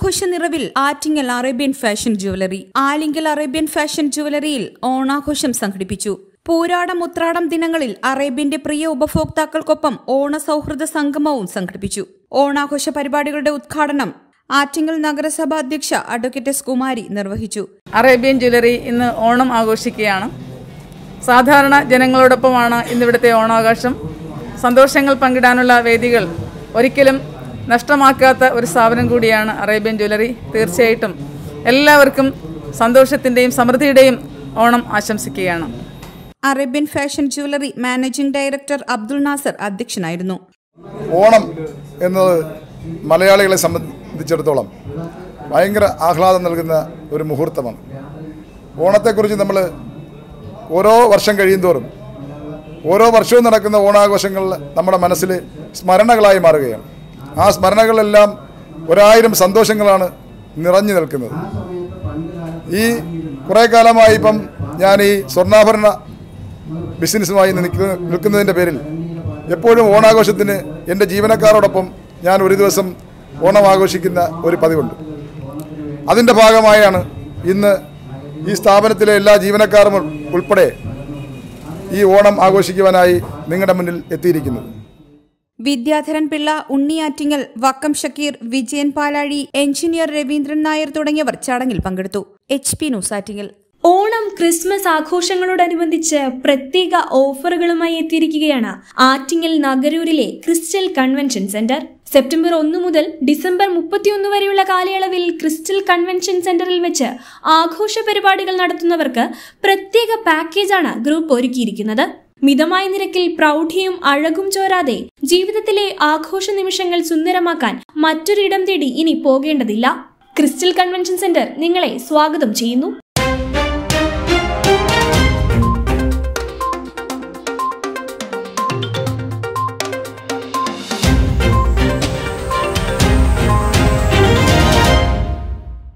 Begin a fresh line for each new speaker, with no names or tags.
ഓണാഘോഷ നിറവിൽ Attingal Arabian fashion jewellery Alinkal Arabian fashion ജുവലറിയിൽ ഓണാഘോഷം സംഘടിപ്പിച്ചു പൂരാടം ഉത്രാടം ദിനങ്ങളിൽ അറേബ്യന്റെ പ്രിയ ഉപഭോക്താക്കൾക്കൊപ്പം ഓണ സൗഹൃദ സംഗമവും സംഘടിപ്പിച്ചു ഓണാഘോഷ പരിപാടികളുടെ ഉദ്ഘാടനം ആറ്റിങ്ങൽ നഗരസഭ അധ്യക്ഷ അഡ്വക്കേറ്റ് എസ് കുമാരി നിർവഹിച്ചു
അറേബ്യൻ ജ്വല്ലറി ഇന്ന് ഓണം ആഘോഷിക്കുകയാണ് സാധാരണ ജനങ്ങളോടൊപ്പമാണ് ഇന്നിവിടുത്തെ ഓണാഘോഷം സന്തോഷങ്ങൾ പങ്കിടാനുള്ള വേദികൾ ഒരിക്കലും നഷ്ടമാക്കാത്ത ഒരു സ്ഥാപനം കൂടിയാണ് അറേബ്യൻ ജ്വല്ലറി തീർച്ചയായിട്ടും എല്ലാവർക്കും സന്തോഷത്തിൻ്റെയും സമൃദ്ധിയുടെയും ഓണം ആശംസിക്കുകയാണ്
Arabian fashion jewellery managing director Abdul Nasar അധ്യക്ഷനായിരുന്നു
ഓണം എന്നത് മലയാളികളെ സംബന്ധിച്ചിടത്തോളം ഭയങ്കര ആഹ്ലാദം നൽകുന്ന ഒരു മുഹൂർത്തമാണ് ഓണത്തെക്കുറിച്ച് നമ്മൾ ഓരോ വർഷം കഴിയുന്തോറും ഓരോ വർഷവും നടക്കുന്ന ഓണാഘോഷങ്ങൾ നമ്മുടെ മനസ്സിൽ സ്മരണകളായി മാറുകയാണ് ആ സ്മരണകളെല്ലാം ഒരായിരം സന്തോഷങ്ങളാണ് നിറഞ്ഞു നിൽക്കുന്നത് ഈ കുറേ കാലമായി ഇപ്പം ഞാൻ ഈ സ്വർണ്ണാഭരണ ബിസിനസ്സുമായി നിൽക്കുന്ന നിൽക്കുന്നതിൻ്റെ പേരിൽ എപ്പോഴും ഓണാഘോഷത്തിന് എൻ്റെ ജീവനക്കാരോടൊപ്പം ഞാൻ ഒരു ദിവസം ഓണം ആഘോഷിക്കുന്ന ഒരു പതിവുണ്ട് അതിൻ്റെ ഭാഗമായാണ് ഇന്ന് ഈ സ്ഥാപനത്തിലെ എല്ലാ ജീവനക്കാരും ഉൾപ്പെടെ ഈ ഓണം ആഘോഷിക്കുവാനായി നിങ്ങളുടെ മുന്നിൽ എത്തിയിരിക്കുന്നത്
വിദ്യാധരൻ പിള്ള ഉണ്ണിയാറ്റിങ്ങൽ വക്കം ഷക്കീർ വിജയൻ പാലാഴി എഞ്ചിനീയർ രവീന്ദ്രൻ നായർ തുടങ്ങിയവർ ചടങ്ങിൽ പങ്കെടുത്തു H P news Attingal
Onam Christmas ആഘോഷങ്ങളോടനുബന്ധിച്ച് പ്രത്യേക ഓഫറുകളുമായി എത്തിയിരിക്കുകയാണ് ആറ്റിങ്ങൽ നഗരൂരിലെ ക്രിസ്റ്റൽ കൺവെൻഷൻ സെന്റർ സെപ്റ്റംബർ ഒന്ന് മുതൽ ഡിസംബർ മുപ്പത്തിയൊന്ന് വരെയുള്ള കാലയളവിൽ ക്രിസ്റ്റൽ കൺവെൻഷൻ സെന്ററിൽ വെച്ച് ആഘോഷ പരിപാടികൾ നടത്തുന്നവർക്ക് പ്രത്യേക പാക്കേജാണ് ഗ്രൂപ്പ് ഒരുക്കിയിരിക്കുന്നത് മിതമായ നിരക്കിൽ പ്രൗഢിയും അഴകും ചോരാതെ ജീവിതത്തിലെ ആഘോഷ നിമിഷങ്ങൾ സുന്ദരമാക്കാൻ മറ്റൊരിടം തേടി ഇനി പോകേണ്ടതില്ല ക്രിസ്റ്റൽ കൺവെൻഷൻ സെന്റർ നിങ്ങളെ സ്വാഗതം ചെയ്യുന്നു